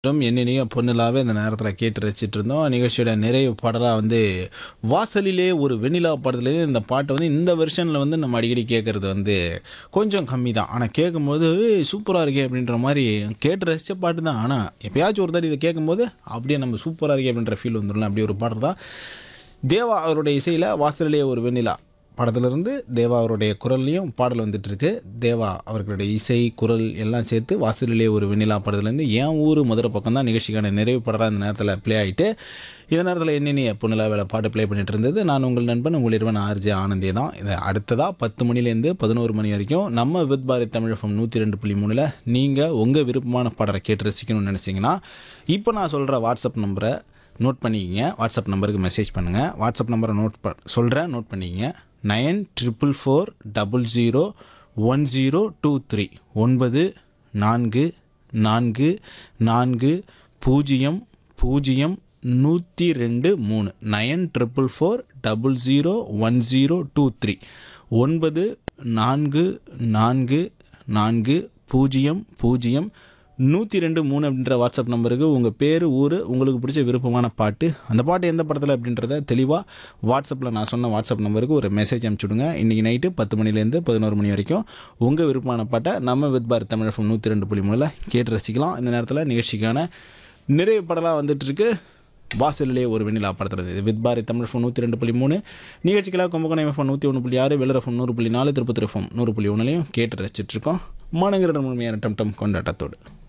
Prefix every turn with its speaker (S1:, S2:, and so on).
S1: என்னென்னையோ பொண்ணுலாவே அந்த நேரத்தில் கேட்டு ரசிச்சிட்டு இருந்தோம் நிகழ்ச்சியோட நிறைவு பாடலாக வந்து வாசலிலே ஒரு வெண்ணிலா படத்துலேருந்து இந்த பாட்டை வந்து இந்த வெர்ஷனில் வந்து நம்ம அடிக்கடி கேட்குறது வந்து கொஞ்சம் கம்மி தான் ஆனால் கேட்கும்போது சூப்பராக இருக்கே அப்படின்ற மாதிரி கேட்டு ரசித்த பாட்டு தான் ஆனால் எப்பயாச்சும் ஒரு தாட்டி இதை கேட்கும்போது அப்படியே நம்ம சூப்பராக இருக்கே அப்படின்ற ஃபீல் வந்துடலாம் அப்படி ஒரு பாடல் தான் தேவா அவருடைய இசையில் வாசலிலே ஒரு வெண்ணிலா படத்துலேருந்து தேவா அவருடைய குரல்லையும் பாடல் வந்துட்டு இருக்கு தேவா அவர்களுடைய இசை குரல் எல்லாம் சேர்த்து வாசலிலே ஒரு வெண்ணிலா படத்துலேருந்து என் ஊர் மதுரை பக்கம் தான் நிகழ்ச்சிக்கான நிறைவு படராக இந்த நேரத்தில் ப்ளே ஆகிட்டு இந்த நேரத்தில் என்னென்ன பொண்ணுலா வேலை பாட்டு ப்ளே பண்ணிட்டு இருந்தது நான் உங்கள் நண்பன் உங்கள் இருவன் ஆர்ஜே ஆனந்தே தான் இதை அடுத்ததாக பத்து மணிலேருந்து பதினோரு மணி வரைக்கும் நம்ம வித் பாரத் தமிழகம் நூற்றி ரெண்டு புள்ளி மூணில் நீங்கள் உங்கள் விருப்பமான பாடலை கேட்டு ரசிக்கணும்னு நினச்சிங்கன்னா இப்போ நான் சொல்கிற வாட்ஸ்அப் நம்பரை நோட் பண்ணிக்கிங்க வாட்ஸ்அப் நம்பருக்கு மெசேஜ் பண்ணுங்கள் வாட்ஸ்அப் நம்பரை நோட் ப சொல்கிறேன் நோட் பண்ணிக்கிங்க nine triple four double zero one zero two three ஒன்பது நான்கு நான்கு நான்கு பூஜ்ஜியம் பூஜ்ஜியம் நூற்றி ரெண்டு மூணு nine triple four double zero one zero two three ஒன்பது நான்கு நான்கு நான்கு பூஜ்ஜியம் பூஜ்ஜியம் நூற்றி ரெண்டு மூணு அப்படின்ற வாட்ஸ்அப் நம்பருக்கு உங்கள் பேர் ஊர் உங்களுக்கு பிடிச்ச விருப்பமான பாட்டு அந்த பாட்டு எந்த படத்தில் அப்படின்றத தெளிவாக வாட்ஸ்அப்பில் நான் சொன்ன வாட்ஸ்அப் நம்பருக்கு ஒரு மெசேஜ் அனுப்பிச்சுடுங்க இன்றைக்கி நைட்டு பத்து மணிலேருந்து பதினோரு மணி வரைக்கும் உங்கள் விருப்பமான பாட்டை நம்ம வித் பாரத் தமிழ் எஃப்எம் நூற்றி ரெண்டு புள்ளி மூணில் கேட்டு ரசிக்கலாம் இந்த நேரத்தில் நிகழ்ச்சிக்கான நிறைவு படலாம் வந்துட்டுருக்கு வாசலிலே ஒரு வெண்ணிலா படத்தில் இது வித் பாரத் தமிழ் ஃபோன் நூற்றி ரெண்டு புள்ளி மூணு நிகழ்ச்சிக்கெல்லாம் கும்பகோணம் எஃப்எம் நூற்றி ஒன்று புள்ளி ஆறு வெள்ளரஃபம் நூறு புள்ளி நாலு திருப்பத்தூர் எஃப்எம் நூறு புள்ளி ஒன்றுலையும் கேட்டு ரசிச்சிட்ருக்கோம் மாநகர முழுமையான டம் டம் கொண்டாட்டத்தோடு